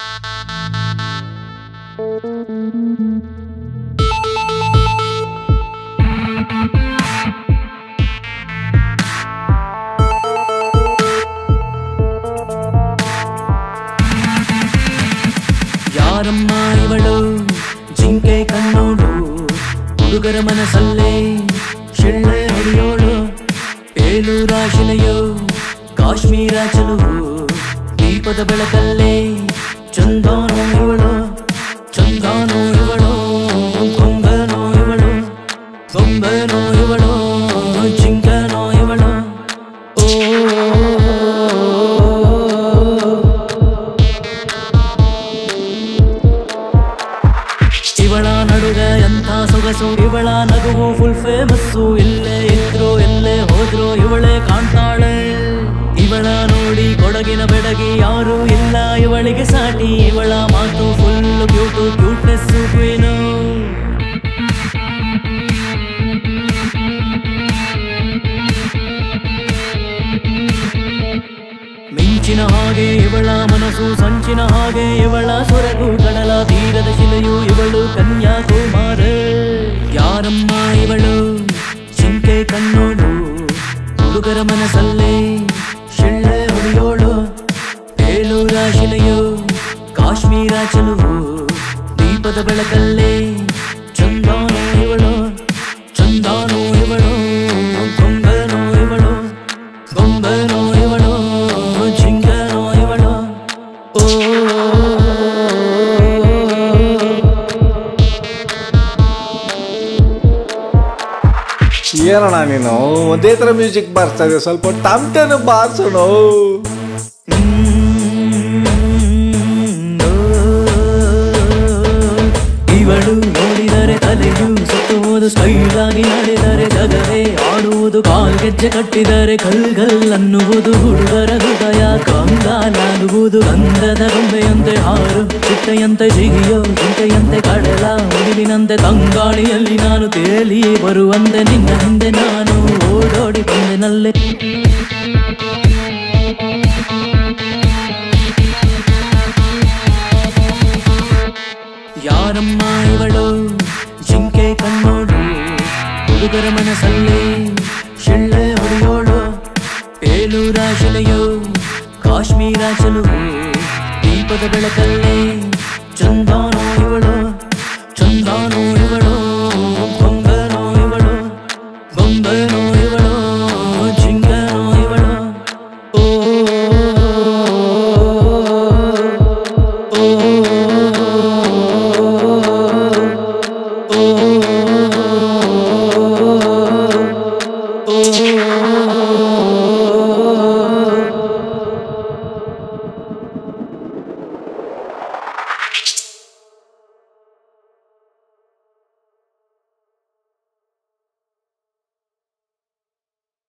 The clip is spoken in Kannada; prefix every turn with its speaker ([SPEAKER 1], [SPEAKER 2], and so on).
[SPEAKER 1] ಯಾರಮ್ಮ ಇವಳು ಜಿಂಕೆ ಕಣ್ಣೋಡು ಹುಡುಗರ ಮನಸ್ಸಲ್ಲೇ ಶಿಳ್ಳೆ ಹೊಡೆಯೋಳು ಏಲೂರ ಶಿಲೆಯೋ ಕಾಶ್ಮೀರ ಚಲುವು ದೀಪದ ಬೆಳಕಲ್ಲೇ ಚಂದಾನು ಇವಳು ಚಂದಾನು ಇವಳು ಕೊಂಗನೋ ಇವಳು ಕೊಂಬನೋ ಇವಳು ಜಿಂಕನೋ ಇವಳು ಓ ಇವಳ ನಡುಗ ಎಂಥ ಸೊಗಸು ಇವಳ ನಗುವು ಫುಲ್ ಫೇಮಸ್ಸು ಇಲ್ಲೇ ಇದ್ರು ಎಲ್ಲೇ ಹೋದ್ರು ಇವಳೇ ಕಾಣ್ತಾಳೆ ಇವಳ ನೋಡಿ ಕೊಡಗಿನ ಬೆಡಗಿ ಯಾರು ಇಲ್ಲ ಇವಳಿಗೆ ಸಾಟಿ ಇವಳ ಮಾತು ಫುಲ್ ಕ್ಯೂಟು ಕ್ಯೂಟ್ನೆಸ್ ಕ್ವೀನು ಮಿಂಚಿನ ಹಾಗೆ ಇವಳ ಮನಸ್ಸು ಸಂಚಿನ ಹಾಗೆ ಇವಳ ಸೊರಗು ಕಡಲ ತೀರದ ಶಿಲೆಯು ಇವಳು ಕನ್ಯಾಕುಮಾರ ಯಾರಮ್ಮ ಇವಳು ಚಿಂತೆ ಕಣ್ಣೋಡು ಹುಡುಗರ ಮನಸ್ಸಲ್ಲೇ ಶಿಳ್ಳೆ ಹೊಡೆಯೋಳು ಏಳೂರ ಶಿಲೆಯು ಕಾಶ್ಮೀರ ಚಲುವು ದೀಪದ ಬೆಳಕಲ್ಲೇ ಚಂದಾನು ಇವಳು ಚಂದಾನು ಇವಳು ಕೊಂಗನು ಇವಳು ಬೊಂಬನೋ ಇವಳು ಜಿಂಗನೋ ಇವಳು ಓ
[SPEAKER 2] ಏನಣ್ಣ ನೀನು ಒಂದೇ ಥರ ಮ್ಯೂಸಿಕ್ ಬಾರಿಸ್ತಾ ಇದೆ ಸ್ವಲ್ಪ ಟಮ್ಟೆನ ಬಾರಿಸೋಣ
[SPEAKER 1] ಇವಳು ನೋಡಿದರೆ ತಲೆಯು ಸುತ್ತುವುದು ಸ್ಟೈಲ್ ಆಗಿ ನಡೆದರೆ ಜಗವೇ ಆಡುವುದು ಕಾಲ್ಗೆಜ್ಜೆ ಕಟ್ಟಿದರೆ ಕಲ್ಗಲ್ ಅನ್ನುವುದು ಹುಡುಗರ ಹೃದಯ ಕಂಗಾಲಾಗುವುದು ಗಂಧದ ಗೊಂಬೆಯಂತೆ ಹಾರು ಚಿಟ್ಟೆಯಂತೆ ಜಿಗಿಯೋ ಚಿಂತೆಯಂತೆ ಕಡಲ ಮುಗಿಲಿನಂತೆ ತಂಗಾಳಿಯಲ್ಲಿ ನಾನು ತೇಲಿ ಬರುವಂತೆ ನಿನ್ನ ಹಿಂದೆ ನಾನು ಓಡೋಡಿ ಬಂದೆನಲ್ಲೇ ಯಾರಮ್ಮ ಇವಳು ಜಿಂಕೆ ಕಣ್ಣೋಡು ಹುಡುಗರ ಮನಸ್ಸಲ್ಲಿ ಶಿಳ್ಳೆ ಹೊಡೆಯೋಳು ಏಲೂರ ಶಿಲೆಯೋ ಕಾಶ್ಮೀರ ಚಲುವು ದೀಪದ ಬೆಳಕಲ್ಲಿ ಚಂದಾನು ಇವಳು ಚಂದಾನು ಇವಳು